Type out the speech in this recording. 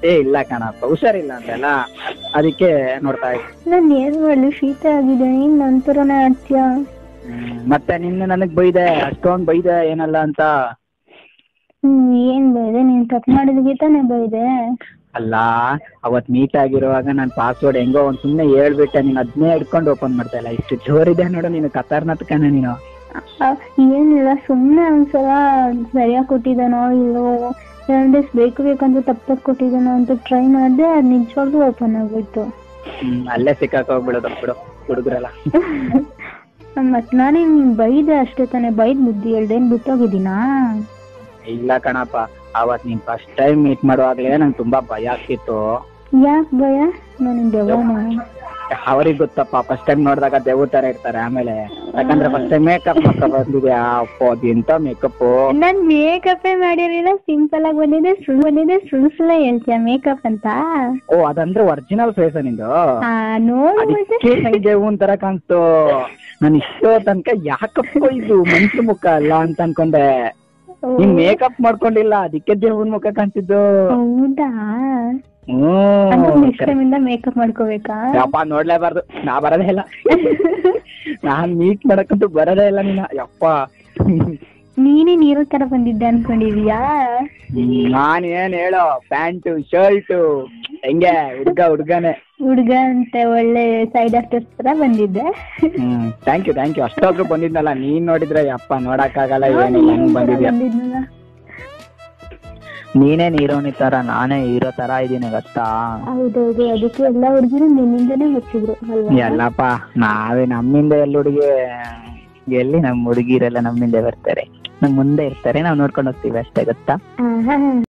ಏ ಇಲ್ಲ ಕಣಪ್ಪ ಹುಷಾರಿಲ್ಲ ಅಂದಲ್ಲ ಅದಕ್ಕೆ ನೋಡ್ತಾ ಇದ್ದೆ ನಾನು ಏನ್ ಮಾಡ್ಲಿ ಶೀತ ಆಗಿದೆ ನೀನ್ ನಂತರನೇ ಆಡ್ತೀಯ ಹ್ಮ್. ಮತ್ತೆ ನಿನ್ನೆ ನನಗ್ ಬೈದೆ ಅಷ್ಟೊಂದ್ ಬೈದೆ ಏನಲ್ಲ ಅಂತ ಹ್ಮ್ ಏನ್ ಬೈದೆ ನೀನ್ ತಪ್ಪು ಮಾಡಿದ್ಗೆ ತಾನೇ ಬೈದೆ ಅಲ್ಲ ಅವತ್ ಮೀಟ್ ಆಗಿರುವಾಗ ನಾನ್ ಪಾಸ್ವರ್ಡ್ ಹೆಂಗೋ ಒಂದ್ ಸುಮ್ನೆ ಹೇಳ್ಬಿಟ್ಟೆ ನೀನ್ ಅದ್ನೇ ಹಿಡ್ಕೊಂಡು ಓಪನ್ ಮಾಡ್ತಾ ಇಲ್ಲ ಇಷ್ಟು ಜೋರಿದೆ ನೋಡು ನೀನು ಕತಾರ್ನಾಥ್ ಕಣ ನೀನು ಆ, ಏನಿಲ್ಲ ಸುಮ್ನೆ ಒಂದ್ಸಲ ಸರಿಯಾಗಿ ಕೊಟ್ಟಿದ್ದಾನೋ ಇಲ್ಲೋ ಎರಡು ಡೇಸ್ ಬೇಕು ಬೇಕಂತ ತಪ್ಪು ತಪ್ಪು ಕೊಟ್ಟಿದ್ದಾನೋ ಅಂತ ಟ್ರೈ ಮಾಡಿದೆ ಅದು ನಿಜವಾಗ್ಲೂ ಓಪನ್ ಆಗ್ಬಿಟ್ಟು ಹ್ಮ್ ಅಲ್ಲೇ ಸಿಕ್ಕಾಕ ಹೋಗ್ಬಿಡೋದು ಬಿಡು ಹುಡುಗರಲ್ಲ ಮತ್ ನಾನೇ ನಿನ್ ಬೈದೆ ಅಷ್ಟೇ ತಾನೇ ಬೈದ್ ಬುದ್ಧಿ ಹೇಳ್ದೇನ್ ಬಿಟ್ಟೋಗಿದ್ದೀನಾ ಇಲ್ಲ ಕಣಪ್ಪ ಅವತ್ ನೀನ್ ಫಸ್ಟ್ ಟೈಮ್ ಮೀಟ್ ಮಾಡುವಾಗ್ಲೇ ನಂಗೆ ತುಂಬಾ ಭಯ ಆಗ್ತಿತ್ತು ಯಾಕ್ ಭಯ ನಾನು ದೆವ್ವನ ಅವ್ರಿಗೆ ಗೊತ್ತಪ್ಪ ಫಸ್ಟ್ ಟೈಮ್ ನೋಡಿದಾಗ ದೇವ್ರ ತರ ಇರ್ತಾರೆ ಆಮೇಲೆ ಯಾಕಂದ್ರೆ ಫಸ್ಟ್ ಟೈಮ್ ಮೇಕಪ್ ಮಾಡ್ಕೊ ಬಂದಿದೆ ಅಪ್ಪ ಅದು ಎಂತ ಮೇಕಪ್ ನಾನ್ ಮೇಕಪ್ ಮಾಡಿರಲಿಲ್ಲ ಸಿಂಪಲ್ ಆಗಿ ಬಂದಿದೆ ಸುಳ್ಳು ಬಂದಿದೆ ಸುಳ್ಳು ಸುಳ್ಳು ಹೇಳ್ತೀಯ ಮೇಕಪ್ ಅಂತ ಓ ಅದಂದ್ರೆ ಒರಿಜಿನಲ್ ಫೇಸ್ ನಿಂದು ಆ ನೋಡು ಮತ್ತೆ ಅದಕ್ಕೆ ನಂಗೆ ಒಂಥರ ಕಾಣ್ತು ನಾನು ಇಷ್ಟೋ ತನಕ ಯಾಕಪ್ಪ ಇದು ಮನುಷ್ಯ ಮುಖ ಅಲ್ಲ ಅಂತ ಅನ್ಕೊಂಡೆ ನೀನ್ ಮೇಕಪ್ ಮಾಡ್ಕೊಂಡಿಲ್ಲ ಅದಕ್ಕೆ ದೇವನ್ ಮುಖ ಕಾಣ್ತಿದ್ದು ಹೌದಾ ಹ್ಮ್ ಅಂದ್ರೆ ನೆಕ್ಸ್ಟ್ ಟೈಮ್ ಇಂದ ಮೇಕಪ್ ಮಾಡ್ಕೋಬೇಕಾ ಯಪ್ಪ ನೋಡ್ಲೇಬಾರ್ದು ನಾ ಬರೋದೇ ಇಲ್ಲ ನಾನ್ ಮೀಟ್ ಮಾಡಕ್ಕಂತೂ ಬರೋದೇ ಇಲ್ಲ ನೀನ ಯಪ್ಪ ನೀನೇ ನೀರ ತರ ಬಂದಿದ್ದೆ ಅನ್ಕೊಂಡಿದೀಯಾ ನಾನ್ ಏನ್ ಹೇಳೋ ಪ್ಯಾಂಟು ಶರ್ಟು ಹೆಂಗೆ ಹುಡ್ಗ ಹುಡ್ಗನೆ ಹುಡ್ಗ ಅಂತ ಒಳ್ಳೆ ಸೈಡ್ ಆಕ್ಟರ್ಸ್ ತರ ಬಂದಿದ್ದೆ ಹ್ಮ್ ಥ್ಯಾಂಕ್ ಯು ಥ್ಯಾಂಕ್ ಯು ಅಷ್ಟೊಬ್ರು ಬಂದಿದ್ನಲ್ಲ ನೀನ್ ನೋಡಿದ್ರೆ ಯಪ್ಪ ನೋಡಕ್ಕಾಗಲ್ಲ ಏನಿಲ್ಲ ಹೆಂಗ್ ಬಂದಿದ್ಯಾ ಬಂದಿದ್ನಲ್ಲ ನೀನೇ ಹೀರೋನಿ ತರ ನಾನೇ ಹೀರೋ ತರ ಇದೀನಿ ಗೊತ್ತಾ ಹೌದೌದು ಅದಕ್ಕೆ ಎಲ್ಲ ಹುಡುಗಿರು ನಿನ್ನಿಂದನೇ ಹಚ್ಚಿದ್ರು ಅಲ್ವಾ ಎಲ್ಲಪ್ಪ ನಾವೇ ನಮ್ಮಿಂದ ಎಲ್ಲ ಹುಡುಗಿ ಎಲ್ಲಿ ನಮ್ ಹುಡುಗಿರೆಲ್ಲ ನಮ್ಮಿಂದ ಬರ್ತಾರೆ ನಮ್ ಮುಂದೆ ಇರ್ತಾರೆ ನಾವ್ ನೋಡ್ಕೊಂಡು ಹೋಗ್ತೀವಿ ಅಷ್ಟೇ ಗೊತ್ತಾ ಆಹಾ.